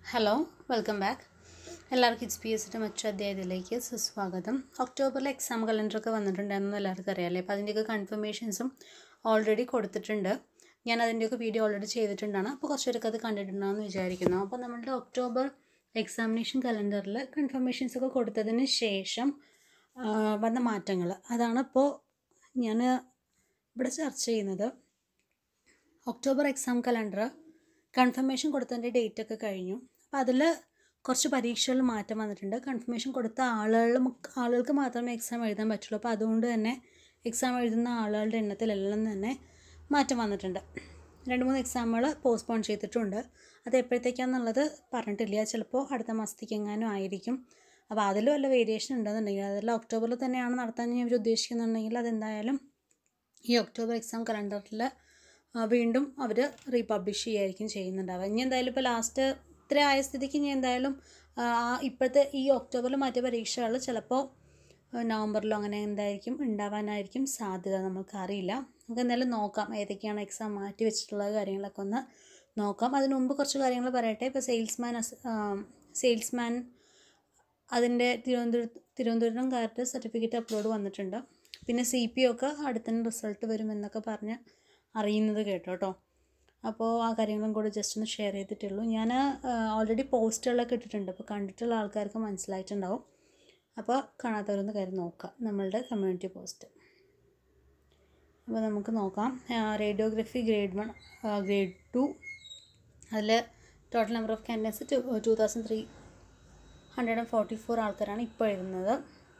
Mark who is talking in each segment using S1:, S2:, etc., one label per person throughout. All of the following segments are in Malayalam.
S1: ഹലോ വെൽക്കം ബാക്ക് എല്ലാവർക്കും എച്ച് പി എസിൻ്റെ മറ്റൊരു അധ്യായത്തിലേക്ക് സുസ്വാഗതം ഒക്ടോബറിൽ എക്സാം കലണ്ടറൊക്കെ വന്നിട്ടുണ്ടായിരുന്നു എല്ലാവർക്കും അറിയാമല്ലേ അപ്പോൾ അതിൻ്റെയൊക്കെ കൺഫർമേഷൻസും ഓൾറെഡി കൊടുത്തിട്ടുണ്ട് ഞാൻ അതിൻ്റെയൊക്കെ വീഡിയോ ഓൾറെഡി ചെയ്തിട്ടുണ്ടാണ് അപ്പോൾ കുറച്ച് പേരൊക്കെ അത് കണ്ടിട്ടുണ്ടാകുമെന്ന് വിചാരിക്കുന്നു അപ്പോൾ നമ്മളുടെ ഒക്ടോബർ എക്സാമിനേഷൻ കലണ്ടറിൽ കൺഫർമേഷൻസ് ഒക്കെ കൊടുത്തതിന് ശേഷം ആ, വന്ന മാറ്റങ്ങൾ അതാണ് ഇപ്പോൾ ഞാൻ ഇവിടെ ചർച്ച ചെയ്യുന്നത് ഒക്ടോബർ എക്സാം കലണ്ടർ കൺഫർമേഷൻ കൊടുത്തതിൻ്റെ ഡേറ്റ് ഒക്കെ കഴിഞ്ഞു അപ്പോൾ അതിൽ കുറച്ച് പരീക്ഷകളിൽ മാറ്റം വന്നിട്ടുണ്ട് കൺഫർമേഷൻ കൊടുത്ത ആളുകൾ ആളുകൾക്ക് മാത്രമേ എക്സാം എഴുതാൻ പറ്റുള്ളൂ അപ്പോൾ അതുകൊണ്ട് തന്നെ എക്സാം എഴുതുന്ന ആളുകളുടെ എണ്ണത്തിലെല്ലാം തന്നെ മാറ്റം വന്നിട്ടുണ്ട് രണ്ട് മൂന്ന് എക്സാമുകൾ പോസ്റ്റ്പോൺ ചെയ്തിട്ടുണ്ട് അത് എപ്പോഴത്തേക്കാണെന്നുള്ളത് പറഞ്ഞിട്ടില്ല ചിലപ്പോൾ അടുത്ത മാസത്തേക്ക് എങ്ങാനും ആയിരിക്കും അപ്പോൾ അതിൽ വല്ല വേരിയേഷൻ ഉണ്ടെന്നുണ്ടെങ്കിൽ അതെല്ലാം ഒക്ടോബറിൽ തന്നെയാണ് നടത്താൻ ഞാൻ ഇവർ ഉദ്ദേശിക്കുന്നുണ്ടെങ്കിൽ അതെന്തായാലും ഈ ഒക്ടോബർ എക്സാം കലണ്ടറിൽ വീണ്ടും അവർ റീപബ്ലിഷ് ചെയ്യുകയായിരിക്കും ചെയ്യുന്നുണ്ടാവുക ഇനി എന്തായാലും ഇപ്പോൾ ലാസ്റ്റ് ഇത്ര ആയ സ്ഥിതിക്ക് ഇനി എന്തായാലും ആ, ഇപ്പോഴത്തെ ഈ ഒക്ടോബറിൽ മറ്റു പരീക്ഷകൾ ചിലപ്പോൾ നവംബറിലോ അങ്ങനെ എന്തായിരിക്കും ഉണ്ടാവാനായിരിക്കും സാധ്യത നമുക്കറിയില്ല നമുക്ക് എന്തായാലും നോക്കാം ഏതൊക്കെയാണ് എക്സാം മാറ്റി വെച്ചിട്ടുള്ള കാര്യങ്ങളൊക്കെ ഒന്ന് നോക്കാം അതിന് മുമ്പ് കുറച്ച് കാര്യങ്ങൾ പറയട്ടെ ഇപ്പോൾ സെയിൽസ്മാൻ സെയിൽസ്മാൻ അതിൻ്റെ തിരുവനന്തപുരം തിരുവനന്തപുരംകാരുടെ സർട്ടിഫിക്കറ്റ് അപ്ലോഡ് വന്നിട്ടുണ്ട് പിന്നെ സി പി ഒക്കെ അടുത്തന്നെ റിസൾട്ട് വരുമെന്നൊക്കെ പറഞ്ഞ് അറിയുന്നത് കേട്ടോ കേട്ടോ അപ്പോൾ ആ കാര്യങ്ങളും കൂടെ ജസ്റ്റ് ഒന്ന് ഷെയർ ചെയ്തിട്ടുള്ളൂ ഞാൻ ഓൾറെഡി പോസ്റ്റുകളൊക്കെ ഇട്ടിട്ടുണ്ട് അപ്പോൾ കണ്ടിട്ടുള്ള ആൾക്കാർക്ക് മനസ്സിലായിട്ടുണ്ടാവും അപ്പോൾ കാണാത്തവരൊന്ന് കാര്യം നോക്കാം നമ്മളുടെ കമ്മ്യൂണിറ്റി പോസ്റ്റ് അപ്പോൾ നമുക്ക് നോക്കാം radiography grade one grade two അതിൽ total number of candidates two two thousand three hundred and forty four ആൾക്കാരാണ് ഇപ്പോൾ എഴുതുന്നത്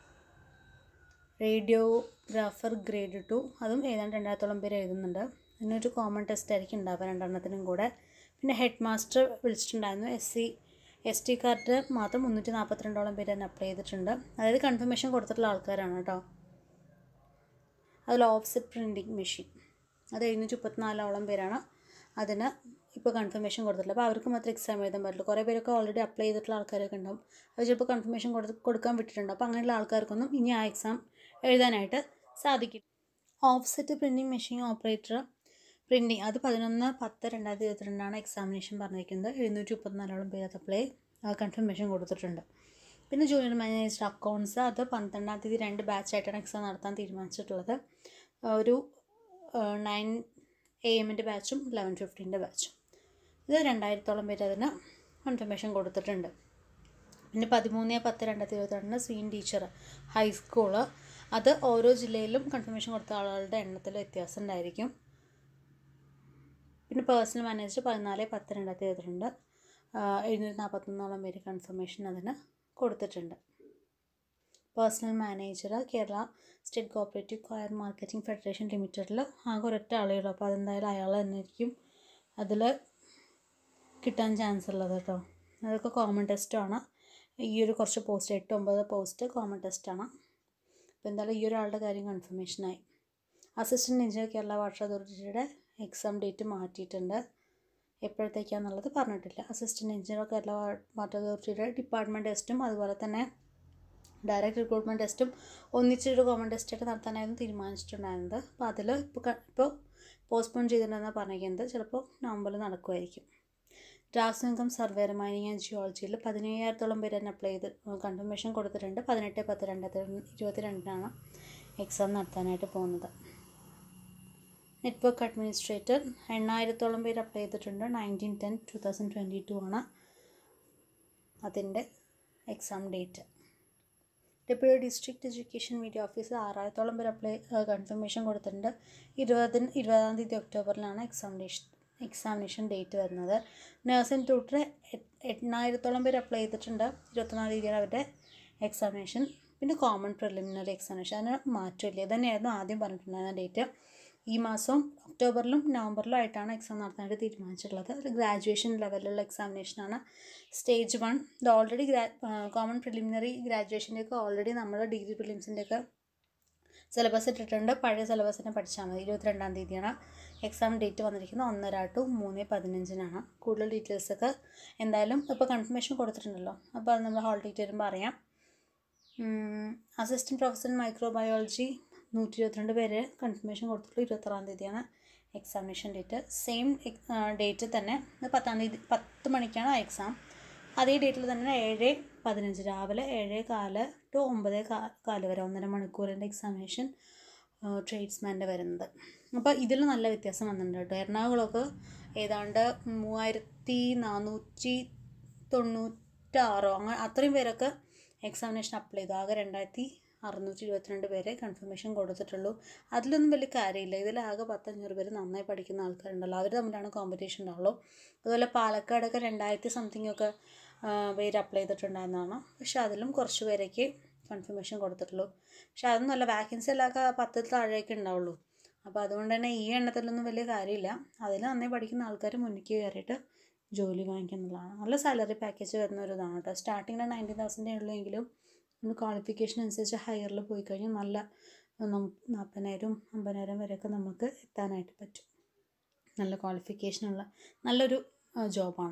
S1: റേഡിയോഗ്രാഫർ ഗ്രേഡ് ടു അതും ഏതാണ്ട് രണ്ടായിരത്തോളം പേര് എഴുതുന്നുണ്ട് അതിനൊരു കോമൺ ടെസ്റ്റ് ആയിരിക്കും ഉണ്ടാവുക രണ്ടെണ്ണത്തിനും കൂടെ പിന്നെ ഹെഡ് മാസ്റ്റർ വിളിച്ചിട്ടുണ്ടായിരുന്നു S C S T card മാത്രം മുന്നൂറ്റി നാൽപ്പത്തിരണ്ടോളം പേര് തന്നെ അപ്ലൈ ചെയ്തിട്ടുണ്ട് അതായത് കൺഫർമേഷൻ കൊടുത്തിട്ടുള്ള ആൾക്കാരാണ് കേട്ടോ അതിൽ ഓഫ്സെറ്റ് പ്രിൻറ്റിങ് മെഷീൻ അത് എഴുന്നൂറ്റി മുപ്പത്തിനാലോളം പേരാണ് അതിന് ഇപ്പോൾ കൺഫർമേഷൻ കൊടുത്തിട്ടുള്ളത് അപ്പോൾ അവർക്ക് മാത്രമേ എക്സാം എഴുതാൻ പറ്റുള്ളൂ കുറേ പേരൊക്കെ ഓൾറെഡി അപ്ലൈ ചെയ്തിട്ടുള്ള ആൾക്കാരൊക്കെ ഉണ്ടാവും അവർ ചിലപ്പോൾ കൺഫർമേഷൻ കൊടുത്ത് കൊടുക്കാൻ വിട്ടിട്ടുണ്ട് അപ്പോൾ അങ്ങനെയുള്ള ആൾക്കാർക്കൊന്നും ഇനി ആ എക്സാം എഴുതാനായിട്ട് സാധിക്കും offset printing machine operator printing അത് പതിനൊന്ന് പത്ത് രണ്ടായിരത്തി ഇരുപത്തിരണ്ടാണ് എക്സാമിനേഷൻ പറഞ്ഞിരിക്കുന്നത് എഴുന്നൂറ്റി മുപ്പത്തിനാലോളം പേര് അത് അപ്ലൈ കൺഫർമേഷൻ കൊടുത്തിട്ടുണ്ട് പിന്നെ ജൂനിയർ മാനേജർ അക്കൗണ്ട്സ് അത് പന്ത്രണ്ടാം തീയതി രണ്ട് ബാച്ചായിട്ടാണ് എക്സാം നടത്താൻ തീരുമാനിച്ചിട്ടുള്ളത് ഒരു നയൻ എ എമ്മിൻ്റെ ബാച്ചും ലെവൻ ഫിഫ്റ്റീൻ്റെ ബാച്ചും ഇത് രണ്ടായിരത്തോളം പേര് അതിന് കൺഫർമേഷൻ കൊടുത്തിട്ടുണ്ട് പിന്നെ പതിമൂന്ന് പത്ത് രണ്ടായിരത്തി ഇരുപത്തിരണ്ടിന് സീൻ ടീച്ചർ ഹൈസ്കൂള് അത് ഓരോ ജില്ലയിലും കൺഫർമേഷൻ കൊടുത്ത ആളുകളുടെ എണ്ണത്തിൽ വ്യത്യാസം ഉണ്ടായിരിക്കും പിന്നെ പേഴ്സണൽ മാനേജർ പതിനാല് പത്ത് രണ്ടായിരത്തി ഇരുപത്തിരണ്ട് എഴുന്നൂറ്റി നാൽപ്പത്തൊന്നോളം പേര് കൺഫർമേഷൻ അതിന് കൊടുത്തിട്ടുണ്ട് personal manager Kerala state cooperative coir marketing federation ലിമിറ്റഡിൽ ആകെ ഒരൊറ്റ ആളേ ഉള്ളൂ അപ്പോൾ അതെന്തായാലും അയാൾ തന്നെയായിരിക്കും അതിൽ കിട്ടാൻ ചാൻസ് ഉള്ളത് കേട്ടോ അതൊക്കെ കോമൺ ടെസ്റ്റാണ് ഈ ഒരു കുറച്ച് പോസ്റ്റ് എട്ട് ഒമ്പത് പോസ്റ്റ് കോമൺ ടെസ്റ്റാണ് അപ്പോൾ എന്തായാലും ഈ ഒരാളുടെ കാര്യം കൺഫർമേഷനായി അസിസ്റ്റൻറ്റ് എഞ്ചിനീയർ കേരള വാട്ടർ അതോറിറ്റിയുടെ എക്സാം ഡേറ്റ് മാറ്റിയിട്ടുണ്ട് എപ്പോഴത്തേക്കാണെന്നുള്ളത് പറഞ്ഞിട്ടില്ല അസിസ്റ്റൻറ്റ് എഞ്ചിനീയർ കേരള വാട്ടർ അതോറിറ്റിയുടെ ഡിപ്പാർട്ട്മെൻറ്റ് ടെസ്റ്റും അതുപോലെ തന്നെ ഡയറക്റ്റ് റിക്രൂട്ട്മെൻറ്റ് ടെസ്റ്റും ഒന്നിച്ചൊരു കോമൺ ടെസ്റ്റായിട്ട് നടത്താനായിരുന്നു തീരുമാനിച്ചിട്ടുണ്ടായിരുന്നത് അപ്പോൾ അതിൽ ഇപ്പോൾ ക- ഇപ്പോൾ പോസ്റ്റ്പോൺ ചെയ്തിട്ടുണ്ടെന്നാണ് പറഞ്ഞിരിക്കുന്നത് ചിലപ്പോൾ നവംബറിൽ നടക്കുമായിരിക്കും drafts income surveyor mining and ജിയോളജിയിൽ പതിനയ്യായിരത്തോളം പേര് തന്നെ അപ്ലൈ ചെയ്ത് കൺഫർമേഷൻ കൊടുത്തിട്ടുണ്ട് പതിനെട്ട് പത്ത് രണ്ടായിരത്തി ഇരുപത്തി രണ്ടിനാണ് എക്സാം നടത്താനായിട്ട് പോകുന്നത് നെറ്റ്വർക്ക് അഡ്മിനിസ്ട്രേറ്റർ എണ്ണായിരത്തോളം പേര് അപ്ലൈ ചെയ്തിട്ടുണ്ട് nineteen ten two thousand twenty two ആണ് അതിൻ്റെ exam date deputy district education media officer ആറായിരത്തോളം പേര് അപ്ലൈ കൺഫർമേഷൻ കൊടുത്തിട്ടുണ്ട് ഇരുപതിന് ഇരുപതാം തീയതി ഒക്ടോബറിലാണ് എക്സാമിനേഷൻ എക്സാമിനേഷൻ ഡേറ്റ് വരുന്നത് നഴ്സിംഗ് ട്യൂട്ടർ എണ്ണായിരത്തോളം പേര് അപ്ലൈ ചെയ്തിട്ടുണ്ട് ഇരുപത്തൊന്നാം തീയതിയാണ് അവരുടെ എക്സാമിനേഷൻ പിന്നെ കോമൺ പ്രിലിമിനറി എക്സാമിനേഷൻ അതിന് മാറ്റമില്ല ഇത് തന്നെയായിരുന്നു ആദ്യം പറഞ്ഞിട്ടുണ്ടായിരുന്ന ഡേറ്റ് ഈ മാസം ഒക്ടോബറിലും നവംബറിലും ആയിട്ടാണ് എക്സാം നടത്താനായിട്ട് തീരുമാനിച്ചിട്ടുള്ളത് ഒരു ഗ്രാജുവേഷൻ ലെവലിലുള്ള എക്സാമിനേഷനാണ് സ്റ്റേജ് വൺ ഇത് ഓൾറെഡി ഗ്രാ കോമൺ പ്രിലിമിനറി ഗ്രാജുവേഷൻ്റെ ഒക്കെ ഓൾറെഡി നമ്മൾ ഡിഗ്രി പ്രിലിംസിൻ്റെ ഒക്കെ സിലബസ് ഇട്ടിട്ടുണ്ട് പഴയ സിലബസ് തന്നെ പഠിച്ചാൽ മതി ഇരുപത്തിരണ്ടാം തീയതിയാണ് എക്സാം ഡേറ്റ് വന്നിരിക്കുന്നത് ഒന്നര ടു മൂന്ന് പതിനഞ്ചിനാണ് കൂടുതൽ ഡീറ്റെയിൽസൊക്കെ എന്തായാലും ഇപ്പോൾ കൺഫർമേഷൻ കൊടുത്തിട്ടുണ്ടല്ലോ അപ്പോൾ അത് നമ്മൾ ഹാൾ ഡേറ്റ് വരുമ്പോൾ അറിയാം അസിസ്റ്റൻറ്റ് പ്രൊഫസർ മൈക്രോബയോളജി നൂറ്റി ഇരുപത്തിരണ്ട് പേര് കൺഫർമേഷൻ കൊടുത്തിട്ടുള്ളൂ ഇരുപത്താറാം തീയതിയാണ് എക്സാമിനേഷൻ ഡേറ്റ് സെയിം ഡേറ്റ് തന്നെ ഇത് പത്താം തീയതി പത്ത് മണിക്കാണ് ആ എക്സാം അതേ ഡേറ്റിൽ തന്നെ ഏഴ് പതിനഞ്ച് രാവിലെ ഏഴ് കാല് ടു ഒമ്പത് കാല് വരെ ഒന്നര മണിക്കൂറിൻ്റെ എക്സാമിനേഷൻ ട്രേഡ്സ്മാൻ്റെ വരുന്നത് അപ്പോൾ ഇതിൽ നല്ല വ്യത്യാസം വന്നിട്ടുണ്ട് കേട്ടോ എറണാകുളമൊക്കെ ഏതാണ്ട് മൂവായിരത്തി നാനൂറ്റി തൊണ്ണൂറ്റാറോ അങ്ങനെ അത്രയും പേരൊക്കെ എക്സാമിനേഷൻ അപ്ലൈ ചെയ്തു ആകെ രണ്ടായിരത്തി അറുന്നൂറ്റി ഇരുപത്തിരണ്ട് പേരെ കൺഫർമേഷൻ കൊടുത്തിട്ടുള്ളൂ അതിലൊന്നും വലിയ കാര്യമില്ല ഇതിലാകെ പത്തഞ്ഞൂറ് പേര് നന്നായി പഠിക്കുന്ന ആൾക്കാരുണ്ടല്ലോ അവർ തമ്മിലാണ് കോമ്പറ്റീഷൻ ഉണ്ടാവുള്ളൂ അതുപോലെ പാലക്കാടൊക്കെ രണ്ടായിരത്തി സംതിങ് ഒക്കെ പേര് അപ്ലൈ ചെയ്തിട്ടുണ്ടായിരുന്നതാണ് പക്ഷെ അതിലും കുറച്ച് പേരേക്ക് കൺഫർമേഷൻ കൊടുത്തിട്ടുള്ളൂ പക്ഷെ അതൊന്നും അല്ല വാക്കൻസി എല്ലാമൊക്കെ പത്തിൽ താഴേക്ക് ഉണ്ടാവുള്ളൂ അപ്പോൾ അതുകൊണ്ട് തന്നെ ഈ എണ്ണത്തിലൊന്നും വലിയ കാര്യമില്ല അതിൽ നന്നായി പഠിക്കുന്ന ആൾക്കാർ മുന്നിലേക്ക് കയറിയിട്ട് ജോലി വാങ്ങിക്കുന്നുള്ളതാണ് നല്ല സാലറി പാക്കേജ് വരുന്ന ഒരു ഇതാണ് കേട്ടോ സ്റ്റാർട്ടിങ്ങിൽ നയൻറ്റീൻ തൗസൻഡേ ഉള്ളൂ എങ്കിലും നമ്മൾ ക്വാളിഫിക്കേഷൻ അനുസരിച്ച് ഹയറിൽ പോയി കഴിഞ്ഞാൽ നല്ല നമുക്ക് നാൽപ്പതിനായിരം അമ്പതിനായിരം വരെയൊക്കെ നമുക്ക് എത്താനായിട്ട് പറ്റും നല്ല ക്വാളിഫിക്കേഷനുള്ള നല്ലൊരു ജോബാണ്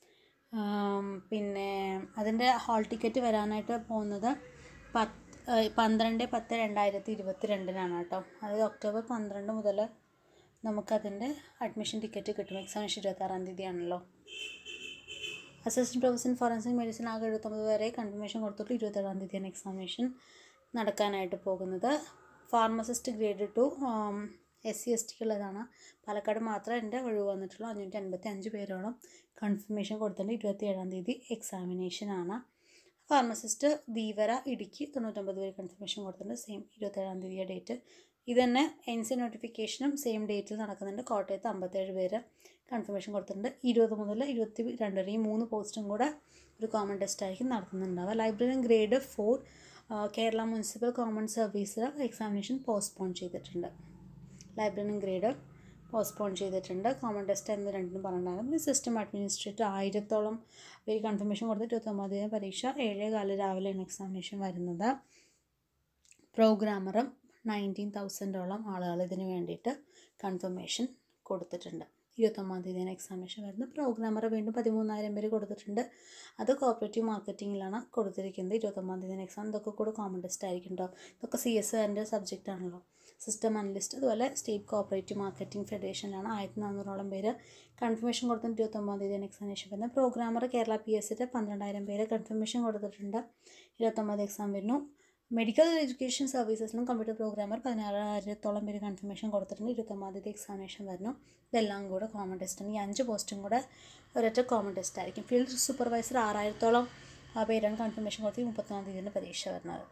S1: പിന്നെ അതിൻ്റെ ഹാൾ ടിക്കറ്റ് വരാനായിട്ട് പോകുന്നത് പത്ത് പന്ത്രണ്ട് പത്ത് രണ്ടായിരത്തി ഇരുപത്തി രണ്ടിനാണ് കേട്ടോ അതായത് ഒക്ടോബർ പന്ത്രണ്ട് മുതൽ നമുക്കതിൻ്റെ അഡ്മിഷൻ ടിക്കറ്റ് കിട്ടും എക്സാമിനേഷൻ ഇരുപത്താറാം തീയതിയാണല്ലോ അസിസ്റ്റൻറ്റ് പ്രൊഫസർ ഫോറൻസിക് മെഡിസിൻ ആകെ എഴുപത്തൊമ്പത് വരെ കൺഫർമേഷൻ കൊടുത്തിട്ട് ഇരുപത്തേഴാം തീയതിയാണ് എക്സാമിനേഷൻ നടക്കാനായിട്ട് പോകുന്നത് pharmacist grade two S C S ടിക്കുള്ളതാണ് പാലക്കാട് മാത്രമേ എൻ്റെ ഒഴിവ് വന്നിട്ടുള്ളൂ അഞ്ഞൂറ്റി അൻപത്തി അഞ്ച് പേരോളം കൺഫർമേഷൻ കൊടുത്തിട്ടുണ്ട് ഇരുപത്തി ഏഴാം തീയതി എക്സാമിനേഷനാണ് ഫാർമസിസ്റ്റ് ധീവര ഇടുക്കി തൊണ്ണൂറ്റൊമ്പത് പേര് കൺഫർമേഷൻ കൊടുത്തിട്ടുണ്ട് സെയിം ഇരുപത്തേഴാം തീയതിയുടെ ഡേറ്റ് ഇത് തന്നെ എൻ സി നോട്ടിഫിക്കേഷനും സെയിം ഡേറ്റിൽ നടക്കുന്നുണ്ട് കോട്ടയത്ത് അമ്പത്തേഴ് പേര് കൺഫർമേഷൻ കൊടുത്തിട്ടുണ്ട് ഇരുപത് മുതൽ ഇരുപത്തി രണ്ട് വരെ ഈ മൂന്ന് പോസ്റ്റും കൂടെ ഒരു കോമൺ ടെസ്റ്റ് ആയിരിക്കും നടത്തുന്നുണ്ടാവുക librarian grade four Kerala municipal common service examination postpone ചെയ്തിട്ടുണ്ട് ലൈബ്രറിയൻ ഗ്രേഡ് പോസ്റ്റ്പോൺ ചെയ്തിട്ടുണ്ട് കോമൺ ടെസ്റ്റ് എന്ന് രണ്ടിനും പറഞ്ഞിട്ടുണ്ടായിരുന്നു പിന്നെ സിസ്റ്റം അഡ്മിനിസ്ട്രേറ്റർ ആയിരത്തോളം പേര് കൺഫർമേഷൻ കൊടുത്ത് ഇരുപത്തൊമ്പത് തീയതി പരീക്ഷ ഏഴേ കാല് രാവിലെയാണ് എക്സാമിനേഷൻ വരുന്നത് പ്രോഗ്രാമറും നയൻറ്റീൻ തൗസൻഡോളം ആളുകൾ ഇതിന് വേണ്ടിയിട്ട് കൺഫർമേഷൻ കൊടുത്തിട്ടുണ്ട് ഇരുപത്തൊമ്പതാം തീയതിയാണ് എക്സാമിനേഷൻ വരുന്നത് പ്രോഗ്രാമർ വീണ്ടും പതിമൂന്നായിരം പേര് കൊടുത്തിട്ടുണ്ട് അത് കോപ്പറേറ്റീവ് മാർക്കറ്റിങ്ങിലാണ് കൊടുത്തിരിക്കുന്നത് ഇരുപത്തൊമ്പതാം തീയതിയാണ് എക്സാം ഇതൊക്കെ കൂടെ കോമൺ ടെസ്റ്റ് ആയിരിക്കും കേട്ടോ ഇതൊക്കെ സി എസ് ആറിൻ്റെ സബ്ജക്റ്റ് ആണല്ലോ സിസ്റ്റം അനലിസ്റ്റ് അതുപോലെ സ്റ്റേറ്റ് കോപ്പറേറ്റീവ് മാർക്കറ്റിംഗ് ഫെഡറേഷനിലാണ് ആയിരത്തി നാനൂറോളം പേര് കൺഫർമേഷൻ കൊടുത്തിട്ട് ഇരുപത്തൊമ്പതാം തീയതിയാണ് എക്സാമിനേഷൻ വരുന്നത് പ്രോഗ്രാമർ കേരള പി എസ് സിയുടെ പന്ത്രണ്ടായിരം പേര് കൺഫർമേഷൻ കൊടുത്തിട്ടുണ്ട് ഇരുപത്തൊമ്പത് എക്സാം വരുന്നു മെഡിക്കൽ എഡ്യൂക്കേഷൻ സർവീസസിലും കമ്പ്യൂട്ടർ പ്രോഗ്രാമർ പതിനാറായിരത്തോളം പേര് കൺഫർമേഷൻ കൊടുത്തിട്ടുണ്ട് ഇരുപത്തൊമ്പതാം തീയതി എക്സാമിനേഷൻ വരുന്നു ഇതെല്ലാം കൂടെ കോമൺ ടെസ്റ്റാണ് ഈ അഞ്ച് പോസ്റ്റും കൂടെ ഒരൊറ്റ കോമൺ ടെസ്റ്റ് ആയിരിക്കും ഫീൽഡ് സൂപ്പർവൈസർ ആറായിരത്തോളം പേരാണ് കൺഫർമേഷൻ കൊടുത്ത് മുപ്പത്തൊന്നാം തീയതിയാണ് പരീക്ഷ വരുന്നത്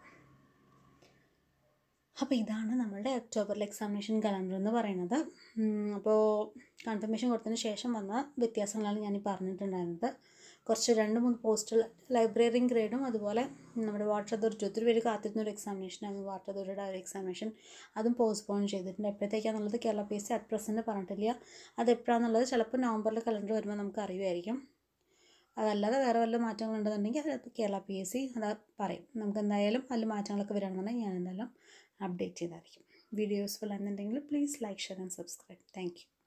S1: അപ്പോൾ ഇതാണ് നമ്മളുടെ ഒക്ടോബറിലെ എക്സാമിനേഷൻ കലണ്ടർ എന്ന് പറയുന്നത് അപ്പോൾ കൺഫർമേഷൻ കൊടുത്തതിന് ശേഷം വന്ന വ്യത്യാസങ്ങളാണ് ഞാൻ ഈ പറഞ്ഞിട്ടുണ്ടായിരുന്നത് കുറച്ച് രണ്ട് മൂന്ന് പോസ്റ്റൽ ലൈബ്രറിയും ഗ്രേഡും അതുപോലെ നമ്മുടെ വാട്ടർ അതോറിറ്റി ഒത്തിരി പേര് കാത്തിരുന്ന ഒരു എക്സാമിനേഷനായിരുന്നു വാട്ടർ അതോറിറ്റിയുടെ ഒരു എക്സാമിനേഷൻ അതും പോസ്റ്റ്പോൺ ചെയ്തിട്ടുണ്ട് എപ്പോഴത്തേക്കാണെന്നുള്ളത് Kerala P S C at present പറഞ്ഞിട്ടില്ല അത് എപ്പോഴാണെന്നുള്ളത് ചിലപ്പോൾ നവംബറിൽ കലണ്ടർ വരുമ്പോൾ നമുക്ക് അറിയുമായിരിക്കും അതല്ലാതെ വേറെ വല്ല മാറ്റങ്ങളുണ്ടെന്നുണ്ടെങ്കിൽ അത് കേരള പി എസ് സി അത് പറയും നമുക്ക് എന്തായാലും അതിൽ മാറ്റങ്ങളൊക്കെ വരികയാണെന്നുണ്ടെങ്കിൽ ഞാൻ എന്തായാലും അപ്ഡേറ്റ് ചെയ്തായിരിക്കും വീഡിയോ യൂസ്ഫുൾ എന്നുണ്ടെങ്കിൽ please like share and subscribe thank U